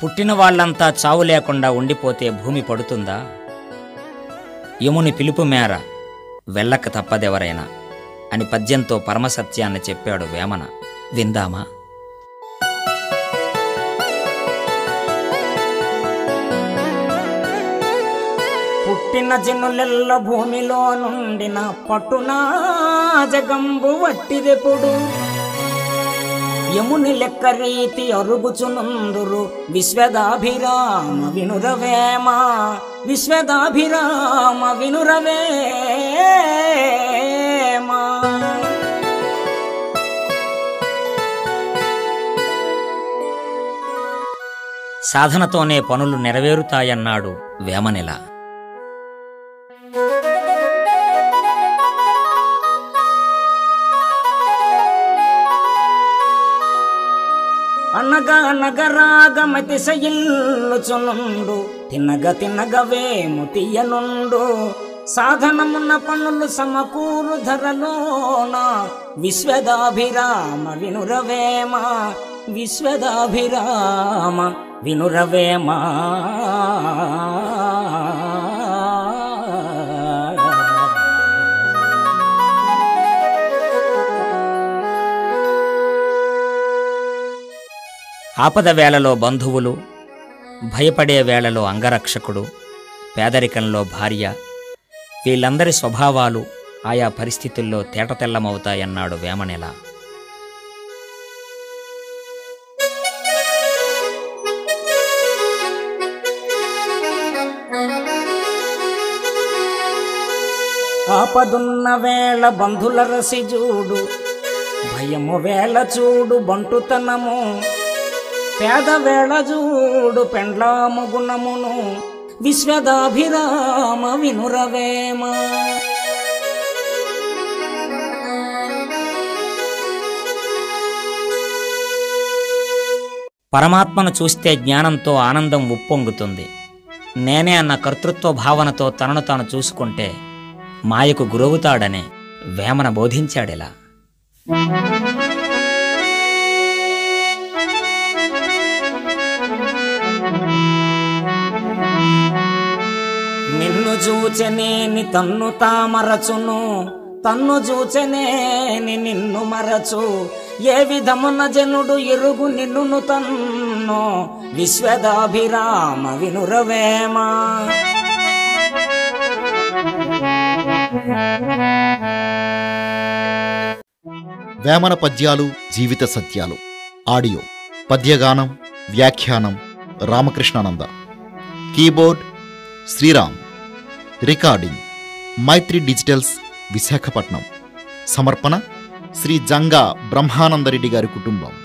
పుట్టిన వాళ్ళంతా చావు లేకుండా ఉండిపోతే భూమి పడుతుందా యముని పిలుపు మేర వెళ్ళక తప్పదెవరైనా అని పద్యంతో పరమసత్యాన్ని చెప్పాడు వేమన విందామా పుట్టిన జనులెల్ల భూమిలో నుండిన పట్టునా జగంబు వట్టిదెప్పుడు యముని లెక్క రీతి అరుగుచునందురు విశ్వదాభిరామ వినురవేమ విశ్వదాభిరామ వినురవేమ సాధనతోనే పనులు నెరవేరుతాయన్నాడు వేమనెల అనగా నగరాగమతి సయిల్లుచునుండు తినగ తినగవేము తీయనుండు సాధనమున్న పనులు సమకూరు ధరలోన విశ్వదాభిరామ వినురవేమ విశ్వదాభిరామ వినురవేమ ఆపద వేళలో బంధువులు భయపడే వేళలో అంగరక్షకుడు పేదరికంలో భార్య వీళ్ళందరి స్వభావాలు ఆయా పరిస్థితుల్లో తేటతెల్లమవుతాయన్నాడు వేమనెల ఆపదున్న వేళ బంధుల రసి చూడు భయము వేళ చూడు బంటుతనము పేద వేళ చూడు పెండ్లాము గుణమును విశ్వదాభిరామ వినురవేమ పరమాత్మను చూస్తే జ్ఞానంతో ఆనందం ఉప్పొంగుతుంది నేనే అన్న కర్తృత్వ భావనతో తనను తాను చూసుకుంటే మాయకు గురవుతాడనే వేమన బోధించాడిలా నిన్ను చూచనేని తన్ను తామరచును తన్ను చూచనేని నిన్ను మరచు ఏ విధమున జనుడు ఎరుగు నిన్నును తన్ను విశ్వదాభిరామ వినురవేమా వేమన పద్యాలు జీవిత సత్యాలు ఆడియో పద్యగానం వ్యాఖ్యానం Ramakrishnananda keyboard Sriram recording Maitri digitals Visakhapatnam సమర్పణ శ్రీ జంగా బ్రహ్మానందరెడ్డి గారి కుటుంబం